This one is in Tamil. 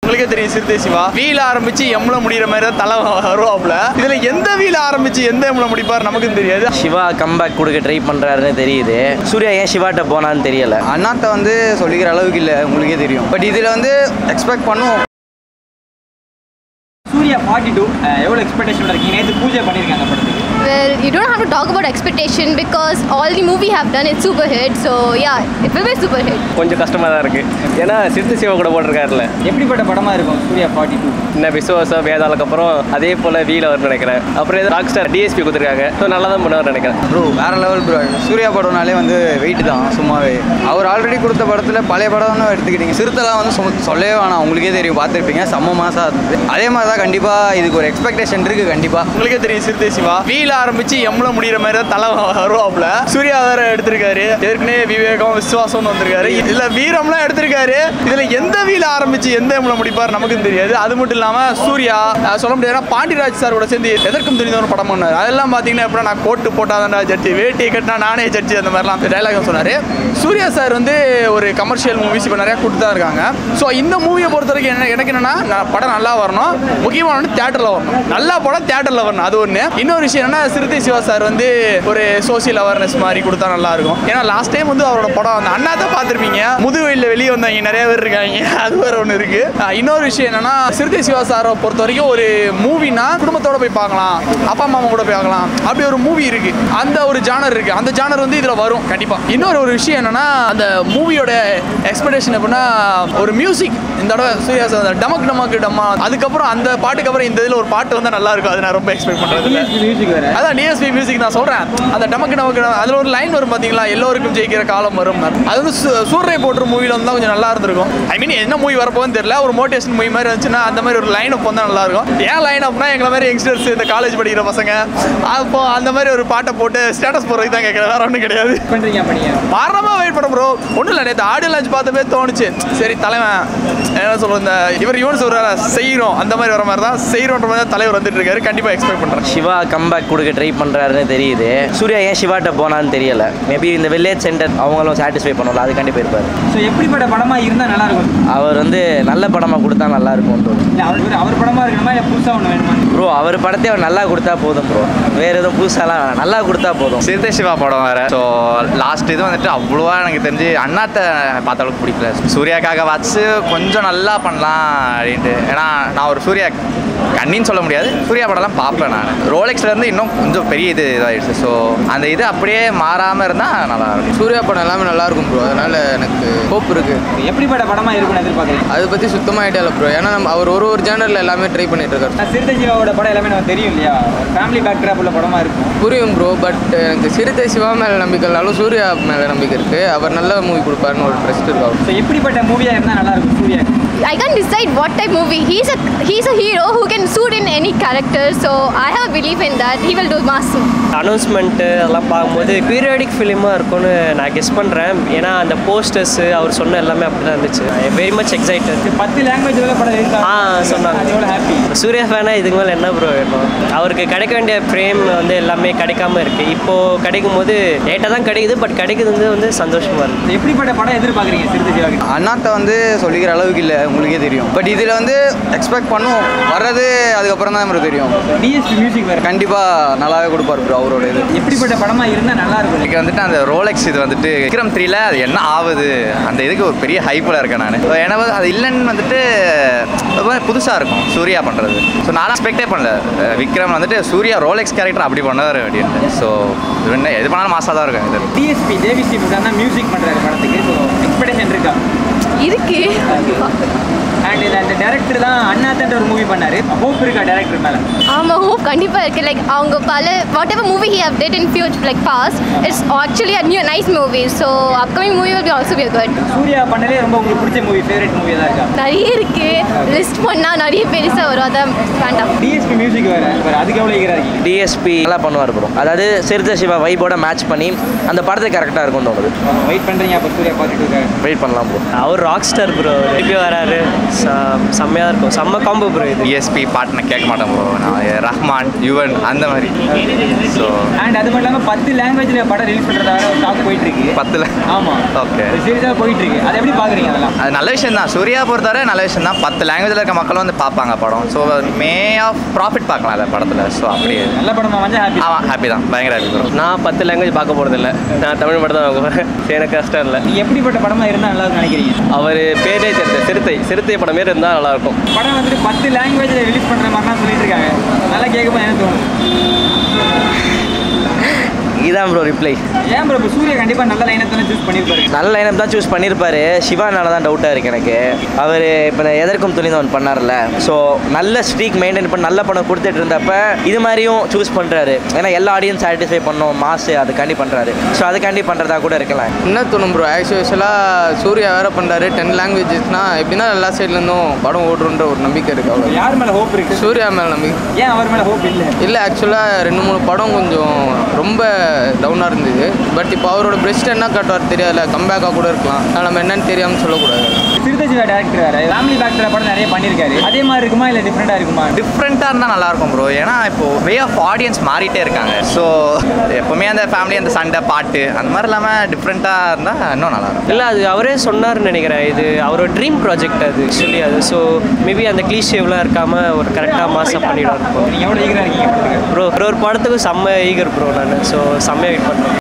உங்களுக்கே தெரியும் சிறுத்தை சிவா வீல ஆரம்பிச்சு எம்ல முடியிற மாதிரி தான் தலை வருவாப்ல இதுல எந்த வீல ஆரம்பிச்சு எந்த எம்ல முடிப்பார் நமக்கும் தெரியாது சிவா கம்பேக் கொடுக்க ட்ரை பண்ணுறாருன்னு தெரியுது சூர்யா ஏன் சிவாட்ட போனான்னு தெரியல அண்ணாத்த வந்து சொல்லிக்கிற அளவுக்கு இல்லை உங்களுக்கே தெரியும் பட் இதில் வந்து எக்ஸ்பெக்ட் பண்ணுவோம் சூர்யா ஃபார்ட்டி டூ எவ்வளோ எக்ஸ்பெக்டேஷன் இருக்கீங்க நேற்று பூஜை பண்ணியிருக்காங்க படத்துக்கு Well, you don't have to talk about expectation because all the movie have done it's super hit. So yeah, it will be a super hit. கொஞ்சம் கஷ்டமாக தான் இருக்குது ஏன்னா சிறுத்தை சிவா கூட போட்டிருக்காருல எப்படிப்பட்ட படமா இருக்கும் சூர்யா ஃபார்ட்டி டூ இன்னும் விசுவாசம் வேதாளுக்கு அப்புறம் அதே போல் வீல வரும்னு நினைக்கிறேன் அப்புறம் ஏதோ ராக் ஸ்டார் டிஎஸ்பி கொடுத்துருக்காங்க ஸோ நல்லா தான் பண்ணுவார்னு நினைக்கிறேன் ப்ரோ வேற லெவல் ப்ரோ சூர்யா படம்னாலே வந்து வெயிட் தான் சும்மாவே அவர் ஆல்ரெடி கொடுத்த படத்தில் பழைய படம்னு எடுத்துக்கிட்டீங்க சிறுத்தைலாம் வந்து சும்மா சொல்லவே வேணாம் உங்களுக்கே தெரியும் பார்த்துருப்பீங்க செம்ம மாசம் இருந்தது அதே மாதிரி தான் கண்டிப்பாக இதுக்கு ஒரு எக்ஸ்பெக்டேஷன் இருக்குது கண்டிப்பாக உங்களுக்கே தெரியும் சிறுத்தை சிவா வீல ஆரம்பிச்சு எம்ல முடியிற மாதிரி தான் தலை வருவாப்ல சூர்யா வேற எடுத்திருக்காரு ஏற்கனவே விவேகம் விசுவாசம்னு வந்திருக்காரு இதுல வீரம்லாம் எடுத்திருக்காரு இதுல எந்த வீல ஆரம்பிச்சு எந்த எம்ல முடிப்பார் நமக்கும் தெரியாது அது மட்டும் இல்லாம சூர்யா அஹ் சொல்ல முடியாது பாண்டியராஜ் சார் கூட சேர்ந்து எதற்கும் தெரிஞ்ச படம் பண்ணாரு அதெல்லாம் பாத்தீங்கன்னா எப்படின்னா நான் கோட்டு போட்டாதான்டா ஜட்ஜி வேட்டி கட்டினா நானே ஜட்ஜி அந்த மாதிரிலாம் டைலாக் சொன்னாரு சூர்யா சார் வந்து ஒரு கமர்ஷியல் மூவிஸ் இப்போ நிறைய கொடுத்து தான் இருக்காங்க ஸோ இந்த மூவியை பொறுத்த வரைக்கும் என்ன எனக்கு என்னன்னா நான் படம் நல்லா வரணும் முக்கியமான ஒன்று தேட்டரில் வரணும் நல்லா படம் தேட்டரில் வரணும் அது ஒன்று இன்னொரு விஷயம் என்னன்னா சிறுத்தை சிவா சார் வந்து ஒரு சோசியல் அவேர்னஸ் மாதிரி கொடுத்தா நல்லா இருக்கும் ஏன்னா லாஸ்ட் டைம் வந்து அவரோட படம் அந்த அண்ணா தான் பார்த்துருப்பீங்க முதுவெளியில் வெளியே வந்தவங்க நிறைய பேர் இருக்காங்க அது வேற ஒன்று இருக்கு ஆஹ் இன்னொரு விஷயம் என்னன்னா சிறுத்தை சிவா சாரை பொறுத்த வரைக்கும் ஒரு மூவினா குடும்பத்தோட போய் பார்க்கலாம் அப்பா அம்மா கூட போய் பார்க்கலாம் அப்படி ஒரு மூவி இருக்கு அந்த ஒரு ஜானர் இருக்கு அந்த ஜானர் வந்து இதுல வரும் கண்டிப்பா இன்னொரு ஒரு விஷயம் என்னன்னா அந்த மூவியோட எக்ஸ்பெக்டேஷன் எப்படின்னா ஒரு மியூசிக் இந்த தடவை சூர்யா சார் அந்த டமக் டமக் டம்மா அதுக்கப்புறம் அந்த பாட்டுக்கு அப்புறம் இந்த இதில் ஒரு பாட்டு வந்து நல்லா இருக்கும் அது நான் ரொம்ப எக்ஸ்பெக்ட் பண்றது இல்ல. மியூசிக் வேற அதான் டிஎஸ்பி மியூசிக் நான் சொல்றேன் அந்த டமக்கு டமக்கு டமக்கு, அதுல ஒரு லைன் வரும் பாத்தீங்களா எல்லோருக்கும் ஜெயிக்கிற காலம் வரும் அது வந்து சூ- சூர்ரை போட்டு மூவில வந்து கொஞ்சம் நல்லா இருந்திருக்கும் ஐ மீன் என்ன மூவி வரப்போகுதுன்னு தெரியல ஒரு மோட்டிவேஷன் மூவி மாதிரி இருந்துச்சுன்னா அந்த மாதிரி ஒரு லைன் அப் வந்தா நல்லா இருக்கும் ஏன் லைன் அப்னா எங்களை மாதிரி யங்ஸ்டர்ஸ் இந்த காலேஜ் படிக்கிற பசங்க அப்போ அந்த மாதிரி ஒரு பாட்டை போட்டு ஸ்டேட்டஸ் போடுறதுக்கு தான் கேட்குறேன் வேற ஒன்றும் கிடையாது பண்றீங்க அப்ப நீங்க வாரமா வெயிட் பண்ண ப்ரோ ஒன்றும் இல்லை நேற்று ஆடியோ லான்ச் பார்த்தப்பே தோணுச்சு சரி தலைவன் என்ன சொல்றது இந்த இவர் யூனிஸ் ஒரு செய்கிறோம் அந்த மாதிரி வர மாதிரி தான் செய்கிறோன்ற மாதிரி தான் தலைவர் வந்துட்டு இருக்காரு கண்டிப்பாக எக்ஸ்பெக்ட் பண்ணுறேன் சிவா கம்பேக் கொடுக்க ட்ரை பண்ணுறாருன்னு தெரியுது சூர்யா ஏன் சிவாட்ட போனான்னு தெரியல மேபி இந்த வில்லேஜ் சென்டர் அவங்களும் சாட்டிஸ்ஃபை பண்ணல அது கண்டிப்பாக இருப்பார் ஸோ எப்படிப்பட்ட படமா இருந்தா நல்லா இருக்கும் அவர் வந்து நல்ல படமாக கொடுத்தா நல்லா இருக்கும்னு தோணுது இல்ல அவர் அவர் படமா இருக்கணுமா இல்ல புதுசா ஒன்று வேணுமா ப்ரோ அவர் படத்தை அவர் நல்லா கொடுத்தா போதும் ப்ரோ வேற எதுவும் புதுசாலாம் வேணாம் நல்லா கொடுத்தா போதும் சிறுத்தை சிவா படம் வேற ஸோ லாஸ்ட் இது வந்துட்டு அவ்வளோவா எனக்கு தெரிஞ்சு அண்ணாத்த பார்த்த அளவுக்கு பிடிக்கல சூர்யாக்காக வச்சு கொஞ்சம் நல்லா பண்ணலாம் அப்படின்ட்டு ஏன்னா நான் ஒரு சூர்யா கண்ணின்னு சொல்ல முடியாது சூர்யா படம்லாம் பார்ப்பேன் நான் ரோலெக்ஸ்ல இருந்து இன்னும் கொஞ்சம் பெரிய இது இதாகிடுச்சு ஸோ அந்த இது அப்படியே மாறாமல் இருந்தால் நல்லா இருக்கும் சூர்யா படம் எல்லாமே நல்லா இருக்கும் ப்ரோ அதனால எனக்கு ஹோப் இருக்குது எப்படிப்பட்ட படமா இருக்கும்னு எதிர்பார்க்குறீங்க அதை பற்றி சுத்தமாக ஐடியா இல்லை ப்ரோ ஏன்னா நம்ம அவர் ஒரு ஒரு ஜேனரில் எல்லாமே ட்ரை பண்ணிட்டு இருக்காரு நான் சிறுத்தை ஜீவாவோட படம் எல்லாமே நமக்கு தெரியும் இல்லையா ஃபேமிலி பேக்ட்ராப் உள்ள படமா இருக்கும் புரியும் ப்ரோ பட் எனக்கு சிறுத்தை சிவா மேலே நம்பிக்கை இல்லைனாலும் சூர்யா மேலே நம்பிக்கை இருக்குது அவர் நல்ல மூவி கொடுப்பாருன்னு ஒரு ட்ரஸ்ட் இருக்கு அவர் ஸோ எப்படிப்பட்ட மூவியா இருந்தா நல்லா இருக்கும் Suriya I can't decide what type movie. He's a he's a hero who can suit in any character. So I have a belief in that. He will do mass. Announcement அதெல்லாம் பார்க்கும்போது பீரியாடிக் ஃபிலிமாக இருக்கும்னு நான் கெஸ் பண்ணுறேன் ஏன்னா அந்த போஸ்டர்ஸு அவர் சொன்ன எல்லாமே அப்படி தான் இருந்துச்சு வெரி மச் எக்ஸைட்டட் பத்து லாங்குவேஜ் படம் இருக்கா ஆ சொன்னாங்க அது எவ்வளோ ஹாப்பி சூர்யா ஃபேனா இதுக்கு மேலே என்ன ப்ரோ வேணும் அவருக்கு கிடைக்க வேண்டிய ஃப்ரேம் வந்து எல்லாமே கிடைக்காம இருக்கு இப்போ கிடைக்கும் போது லேட்டாக தான் கிடைக்குது பட் கிடைக்குது வந்து சந்தோஷமா இருக்கு எப்படிப்பட்ட படம் எதிர்பார்க்குறீங்க சிறுத்தை ஜீவா கிட்ட அண்ணாத்த வந்து சொல்லிக்கிற அளவுக்கு இல்லை உங்களுக்கே தெரியும் பட் இதில் வந்து எக்ஸ்பெக்ட் பண்ணுவோம் வர்றது அதுக்கப்புறம் தான் நமக்கு தெரியும் டிஎஸ்பி மியூசிக் வேற கண்டிப்பாக நல்லாவே கொடுப்பார் ப்ரோ அவரோட இது எப்படிப்பட்ட படமா இருந்தா நல்லா இருக்கும் எனக்கு வந்துட்டு அந்த ரோலெக்ஸ் இது வந்துட்டு விக்ரம் த்ரீல அது என்ன ஆகுது அந்த இதுக்கு ஒரு பெரிய ஹைப்பில் இருக்கேன் நான் ஏன்னா வந்து அது இல்லைன்னு வந்துட்டு புதுசாக இருக்கும் சூர்யா பண்ணுறது ஸோ நான் எக்ஸ்பெக்டே பண்ணல அஹ் விக்ரம் வந்துட்டு சூர்யா ரோலெக்ஸ் கேரக்டர் அப்படி பண்ணார் அப்படின்ட்டு ஸோ இது என்ன எது பண்ணாலும் மாசாக தான் இருக்கும் இது டிஎஸ்பி தேவிஸ்ரீ பிரசாத் தான் மியூசிக் பண்றாரு படத்துக்கு ஸோ எக்ஸ்பெக்டேஷன் இருக்கா இருக்கு அண்ட் இது அந்த டேரக்டர் தான் அண்ணாத்தன்ற ஒரு மூவி பண்ணாரு ஹோப் இருக்கா டேரக்டர் மேல ஆமா ஹோப் கண்டிப்பா இருக்கு லைக் அவங்க பல whatever movie he have did in future like past it's actually a new nice movie so upcoming movie will be also be good Suriya பண்ணலே ரொம்ப உங்களுக்கு பிடிச்ச மூவி ஃபேவரட் மூவி தான் இருக்கா நிறைய இருக்கு லிஸ்ட் பண்ணா நிறைய பெருசா வரும் அதான் வேண்டாம் டிஎஸ்பி மியூசிக் வேற வேற அதுக்கு எவ்வளோ ஈகரா இருக்கீங்க டிஎஸ்பி நல்லா பண்ணுவார் ப்ரோ அதாவது சிறுத்தை சிவா வைபோட மேட்ச் பண்ணி அந்த படத்துக்கு கரெக்டாக இருக்கும்னு தோணுது வெயிட் பண்றீங்க அப்போ சூர்யா பார்த்துட்டு வெயிட் பண்ணலாம் ப்ரோ அவர் ராக் ஸ்டார் ப்ரோ திருப்பி வராரு ச- செம்மையா இருக்கும் செம்ம காம்போ எப்போ ப்ரோ இது இஎஸ்பி பாட்டு நான் கேட்க மாட்டேன் ப்ரோ நான் ரஹ்மான் யுவன் அந்த மாதிரி ஸோ அண்ட் அது மட்டும் இல்லாமல் பத்து லாங்குவேஜ்ல படம் ரிலீஸ் பண்றதா வேற ஒரு டாக் போயிட்டு இருக்கு பத்தில் ஆமா ஓகே சீரியஸாக போயிட்டு இருக்கு அதை எப்படி பாக்குறீங்க அதெல்லாம் அது நல்ல விஷயம் தான் சூர்யா பொறுத்தவரை நல்ல விஷயம் தான் பத்து லாங்குவேஜில் இருக்க மக்களும் வந்து பார்ப்பாங்க படம் ஸோ மே ஆஃப் ப்ராஃபிட் பார்க்கலாம் அந்த படத்தில் ஸோ அப்படியே நல்ல படமா வந்து ஹாப்பி ஆமாம் ஹாப்பி தான் பயங்கர ஹாப்பி ப்ரோ நான் பத்து லாங்குவேஜ் பார்க்க போகிறதில்ல நான் தமிழ் மட்டும் தான் பார்க்க போகிறேன் எனக்கு கஷ்டம் இல்லை நீங்க எப்படிப்பட்ட படமா இருந்தா நல்லா இருக்கும்னு நினைக்கிறீங்க அவர் பேரே தெரிஞ்ச சிறுத்தை சிறுத்தை படம் மாரி இருந்தால் நல்லாயிருக்கும் படம் வந்துட்டு பத்து லாங்குவேஜ்ல ரிலீஸ் பண்ற மாதிரி தான் சொல்லிட்டு இருக்காங்க நல்லா கேட்கும்போது என்ன தோணும் இதான் ப்ரோ ரிப்ளை ஏன் ப்ரோ இப்போ சூர்யா கண்டிப்பா நல்ல லைனை தானே சூஸ் பண்ணியிருப்பாரு நல்ல லைனப் தான் சூஸ் பண்ணியிருப்பாரு சிவானால தான் டவுட்டாக இருக்குது எனக்கு அவர் இப்போ எதற்கும் துணிந்தவன் பண்ணார்ல ஸோ நல்ல ஸ்ட்ரீக் மெயின்டைன் பண்ணி நல்ல படம் கொடுத்துட்டு இருந்தப்ப இது மாதிரியும் சூஸ் பண்ணுறாரு ஏன்னா எல்லா ஆடியன்ஸ் சாட்டிஸ்ஃபை பண்ணோம் மாசு அதுக்காண்டி பண்ணுறாரு ஸோ அதுக்காண்டி பண்ணுறதா கூட இருக்கலாம் என்ன தோணும் ப்ரோ ஆக்சுவலாக சூர்யா வேறு பண்ணுறாரு டென் லாங்குவேஜஸ்னா எப்படின்னா எல்லா சைட்லேருந்தும் படம் ஓடுன்ற ஒரு நம்பிக்கை இருக்கு அவ்வளோ யார் மேல ஹோப் இருக்கு சூர்யா மேலே நம்பிக்கை ஏன் அவர் மேல ஹோப் இல்லை இல்லை ஆக்சுவலாக ரெண்டு மூணு படம் கொஞ்சம் ரொம்ப டவுனாக இருந்தது பட் இப்போ அவரோட பெஸ்ட் என்ன காட்டுவார் தெரியாதுல கம்பேக்காக கூட இருக்கலாம் ஆனா நம்ம என்னன்னு தெரியாமல் சொல்லக்கூடாது சிறுத்தை டேரக்டர் வேற ஃபேமிலி பேக்டர் படம் நிறைய பண்ணியிருக்காரு அதே மாதிரி இருக்குமா இல்லை டிஃப்ரெண்டாக இருக்குமா டிஃப்ரெண்ட்டாக இருந்தால் நல்லாயிருக்கும் ப்ரோ ஏன்னா இப்போ வே ஆஃப் ஆடியன்ஸ் மாறிட்டே இருக்காங்க ஸோ எப்போவுமே அந்த ஃபேமிலி அந்த சண்டை பாட்டு அந்த மாதிரி இல்லாமல் டிஃப்ரெண்ட்டாக இருந்தால் இன்னும் நல்லாயிருக்கும் இல்லை அது அவரே சொன்னார்னு நினைக்கிறேன் இது அவரோட ட்ரீம் ப்ராஜெக்ட் அது சொல்லி அது ஸோ மேபி அந்த க்ளீஷேவ்லாம் இருக்காமல் ஒரு கரெக்டாக மாசம் பண்ணிடுவார் நீங்கள் எவ்வளோ ஈகராக இருக்கீங்க படத்துக்கு ப்ரோ ஒரு படத்துக்கு செம்ம ஈகர் ப்ரோ நான் ஸோ செம்மையாக வெயிட் பண்ணுறேன்